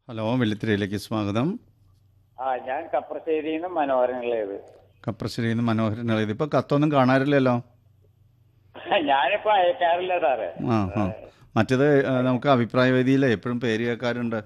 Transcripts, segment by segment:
Hello വെള്ളിത്തിരയിലേക്ക് സ്വാഗതം ആ ഞാൻ കപ്രശ്ശേരിയിൽ നിന്ന് മനോഹരനുള്ളത് കപ്രശ്ശേരിയിൽ നിന്ന് മനോഹരൻ എഴുതി ഇപ്പോൾ കത്തൊന്നും കാണാറില്ലല്ലോ ഞാനിപ്പോ അയക്കാറില്ല സാറേ ആ ആ മറ്റേത് ആ, നമുക്ക് അഭിപ്രായ വേദിയിലെ എപ്പോഴും പേര് കേൾക്കാറുണ്ട്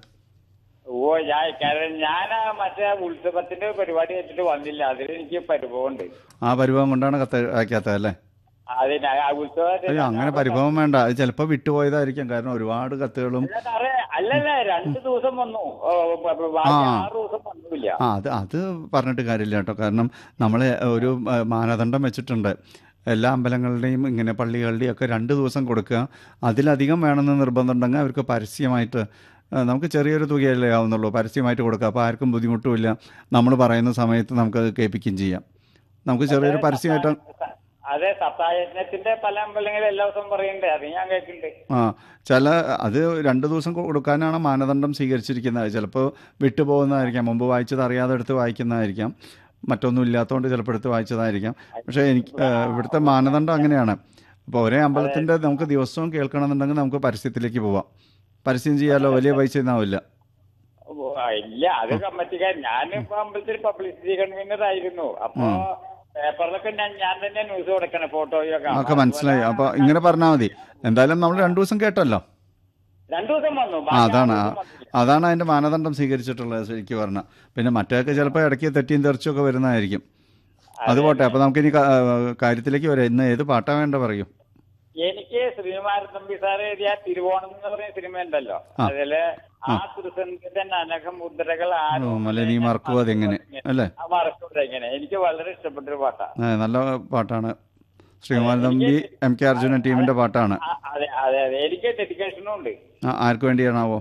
ഓ ഞാൻ അയക്കാറില്ല ഞാൻ ആ മറ്റേ ഉത്സവത്തിന്റെ പരിപാടി വെച്ചിട്ട് വന്നില്ല അതിൽ എനിക്ക് പരിഭവമുണ്ട് ആ പരിഭവം കൊണ്ടാണ് കത്ത് അയക്കാത്തത് അല്ലേ അതിന് ആ ഉത്സവത്തിന് അയ്യോ അങ്ങനെ പരിഭവം വേണ്ട അത് ചിലപ്പോൾ വിട്ടുപോയതായിരിക്കും കാരണം ഒരുപാട് കത്തുകളും അല്ല സാറേ അല്ലല്ല രണ്ടു ദിവസം വന്നു ഓ, ബ- ബ- ബാക്കി ആ. ആറ് ദിവസം വന്നില്ല ആ അത് അത് പറഞ്ഞിട്ട് കാര്യമില്ല കേട്ടോ കാരണം നമ്മൾ ഒരു ആ, മാനദണ്ഡം വെച്ചിട്ടുണ്ട് എല്ലാ അമ്പലങ്ങളുടെയും ഇങ്ങനെ പള്ളികളുടെയും ഒക്കെ രണ്ട് ദിവസം കൊടുക്കുക അതിലധികം വേണമെന്ന് നിർബന്ധം ഉണ്ടെങ്കിൽ അവർക്ക് പരസ്യമായിട്ട് ആ, നമുക്ക് ചെറിയൊരു തുകയല്ലേ ആവുന്നുള്ളൂ പരസ്യമായിട്ട് കൊടുക്കുക അപ്പോൾ ആർക്കും ബുദ്ധിമുട്ടുമില്ല നമ്മൾ പറയുന്ന സമയത്ത് നമുക്കത് കേൾപ്പിക്കുകയും ചെയ്യാം നമുക്ക് ചെറിയൊരു പരസ്യമായിട്ട് അതെ സത്തായജ്ഞത്തിന്റെ പല അമ്പലങ്ങളും എല്ലാ ദിവസവും പറയുന്നുണ്ട് അത് ഞാൻ കേൾക്കുന്നുണ്ട് ആ ചില അത് രണ്ട് ദിവസം കൊടുക്കാനാണ് മാനദണ്ഡം സ്വീകരിച്ചിരിക്കുന്നത് ചിലപ്പോൾ വിട്ടുപോകുന്നതായിരിക്കാം മുമ്പ് വായിച്ചത് അറിയാതെ എടുത്ത് വായിക്കുന്നതായിരിക്കാം മറ്റൊന്നും ഇല്ലാത്തതുകൊണ്ട് ചിലപ്പോൾ എടുത്ത് വായിച്ചതായിരിക്കാം പക്ഷേ എനിക്ക് ആ, ഇവിടുത്തെ മാനദണ്ഡം അങ്ങനെയാണ് അപ്പോൾ ഒരേ അമ്പലത്തിൻ്റെ നമുക്ക് ദിവസവും കേൾക്കണമെന്നുണ്ടെങ്കിൽ നമുക്ക് പരസ്യത്തിലേക്ക് പോവാം പരസ്യം ചെയ്യാമല്ലോ വലിയ പൈസ ഒന്നാവില്ല ഓ, ആ, ഇല്ല അത് കമ്മിറ്റിക്കാർ ഞാനിപ്പോ അമ്പലത്തിൽ പബ്ലിസിറ്റി കൺവീനർ ആയിരുന്നു അപ്പൊ പേപ്പറിലൊക്കെ ഞാൻ ഞാൻ തന്നെ ന്യൂസ് കൊടുക്കണം ഫോട്ടോയൊക്കെ ഒക്കെ മനസ്സിലായി അപ്പോൾ ഇങ്ങനെ പറഞ്ഞാൽ മതി എന്തായാലും നമ്മൾ രണ്ട് ദിവസം കേട്ടല്ലോ രണ്ടു ദിവസം വന്നു ആ ബാക്കി അതാണ് ആറ് ആ, ദിവസം വന്നില്ല. അതാണ് അതിൻ്റെ മാനദണ്ഡം സ്വീകരിച്ചിട്ടുള്ളത് ശരിക്കും പറഞ്ഞാൽ പിന്നെ മറ്റേതൊക്കെ ചിലപ്പോൾ ഇടയ്ക്ക് തെറ്റിയും തെറിച്ചും ഒക്കെ വരുന്നതായിരിക്കും അത് പോട്ടെ അപ്പോൾ നമുക്കിനി ക- ആ, കാര്യത്തിലേക്ക് വരാം ഇന്ന് ഏത് പാട്ടാ വേണ്ട പറയൂ എനിക്ക് ശ്രീകുമാരൻ തമ്പി സാർ എഴുതിയ തിരുവോണം എന്ന് പറയുന്ന സിനിമ ഉണ്ടല്ലോ ആ. അതില് ആ തിരുസംഗീതന്റെ അനഘമുദ്രകൾ ആരോ മല നീ മറക്കുക അതെങ്ങനെ അല്ലേ ആ മറക്കൂല എങ്ങനെ എനിക്ക് വളരെ ഇഷ്ടപ്പെട്ടൊരു പാട്ടാ ആ, നല്ല പാട്ടാണ് ശ്രീകുമാരൻ തമ്പി എം കെ അർജുനൻ ടീമിൻ്റെ പാട്ടാണ് ആ, അതെ അതെ അതെ എനിക്ക് ഡെഡിക്കേഷനും ഉണ്ട് ആ, ആർക്ക് വേണ്ടിയാണാവോ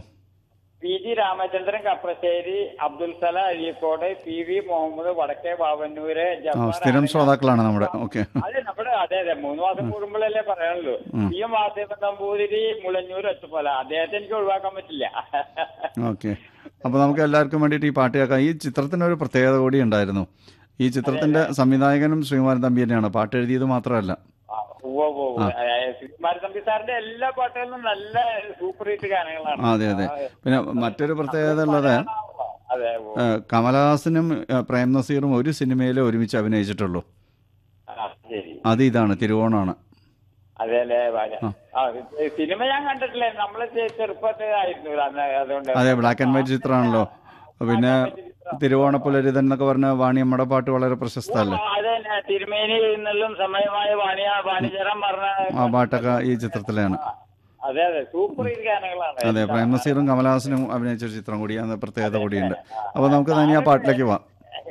P G Ramachandran Kaprassery Abdul Salam Azhikode P V Muhammad Vadakke Bavannur ആ ജബ്ബാർ സ്ഥിരം ആനങ്ങാടി. ശ്രോതാക്കളാണ് നമ്മുടെ ഓക്കെ അതെ നമ്മുടെ അതെ അതെ മൂന്ന് മാസം കൂടുമ്പോഴല്ലേ പറയാനുള്ളൂ പി എം വാസുദേവൻ നമ്പൂതിരി മുളഞ്ഞൂർ ഒറ്റപ്പോല അദ്ദേഹത്തെ എനിക്ക് ഒഴിവാക്കാൻ പറ്റില്ല ഓക്കെ അപ്പോൾ നമുക്ക് എല്ലാവർക്കും വേണ്ടിയിട്ട് ഈ പാട്ട് കേൾക്കാം ഈ ചിത്രത്തിന് ഒരു പ്രത്യേകത കൂടി ഉണ്ടായിരുന്നു ഈ ചിത്രത്തിൻ്റെ സംവിധായകനും ശ്രീകുമാരൻ തമ്പി തന്നെയാണ് പാട്ട് എഴുതിയത് മാത്രമല്ല ആ, ഉവ്വ് ഉവ്വ് ഉവ്വ്. അതായത് ശ്രീകുമാരൻ തമ്പി സാറിന്റെ എല്ലാ പാട്ടുകളും നല്ല സൂപ്പർ ഹിറ്റ് ഗാനങ്ങളാണ് ആ, അതെ അതെ പിന്നെ മറ്റൊരു പ്രത്യേകത ഉള്ളത് അതെ ഉവ്വ്. ആ, കമലഹാസനും ആ, പ്രേം നസീറും ഒരു സിനിമയിൽ ഒരുമിച്ച് അഭിനയിച്ചിട്ടുള്ളൂ ആ, ശരി അത് ഇതാണ് തിരുവോണമാണ് അതെ അല്ലേ വാ- ആ, സിനിമ ഞാൻ കണ്ടിട്ടില്ല നമ്മള് ചെ- ചെറുപ്പത്തിലായിരുന്നു അന്ന് അതുകൊണ്ട് അതെ ബ്ലാക്ക് ആൻഡ് വൈറ്റ് ചിത്രമാണല്ലോ പിന്നെ തിരുവോണപ്പുലരിതൻ എന്നൊക്കെ പറഞ്ഞ വാണിയമ്മയുടെ പാട്ട് വളരെ പ്രശസ്തമല്ലേ ആ, അത് തന്നെ തിരുമേനി നിന്നും സമയമായ വാണിയ വാണിജ്യരം പറഞ്ഞ ആ പാട്ടൊക്കെ ഈ ചിത്രത്തിലാണ് അതെ അതെ സൂപ്പർ ഹിറ്റ് ഗാനങ്ങളാണ് അതെ പ്രേം നസീറും കമലഹാസനും അഭിനയിച്ച ഒരു ചിത്രം കൂടി അത് പ്രത്യേകത കൂടിയുണ്ട് അപ്പോൾ നമുക്ക് തന്നെ ആ പാട്ടിലേക്ക് പോവാം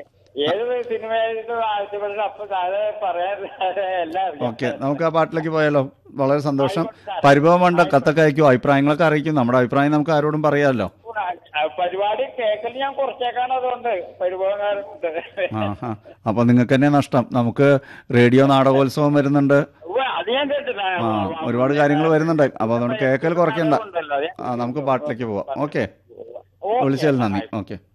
ഏത് സിനിമയായിട്ടും ആവശ്യപ്പെട്ട അപ്പൊ താഴെ പറയാൻ എല്ലാം അറിയാം. ഓക്കെ നമുക്ക് ആ പാട്ടിലേക്ക് പോയാലോ വളരെ സന്തോഷം പരിഭവം വേണ്ട കത്തൊക്കെ അയക്കും അഭിപ്രായങ്ങളൊക്കെ അറിയിക്കും നമ്മുടെ അഭിപ്രായം നമുക്ക് ആരോടും പറയാമല്ലോ ആ, പരിപാടി കേക്കൽ ഞാൻ കുറച്ചേക്കാണ് അതുകൊണ്ട് പരിഭവകാരുണ്ട് ആ ആ അപ്പോൾ നിങ്ങൾക്ക് തന്നെ നഷ്ടം നമുക്ക് റേഡിയോ നാടകോത്സവം വരുന്നുണ്ട് ഉവ്വ്, അത് ഞാൻ കേട്ടില്ല ആ ഒരുപാട് കാര്യങ്ങൾ വരുന്നുണ്ട് അപ്പോൾ അതുകൊണ്ട് കേൾക്കൽ കുറയ്ക്കണ്ട ഉണ്ടല്ലോ, അതെ. ആ നമുക്ക് പാട്ടിലേക്ക് പോവാം ഓക്കെ ഓക്കേ. വിളിച്ചതിൽ നന്ദി ഓക്കെ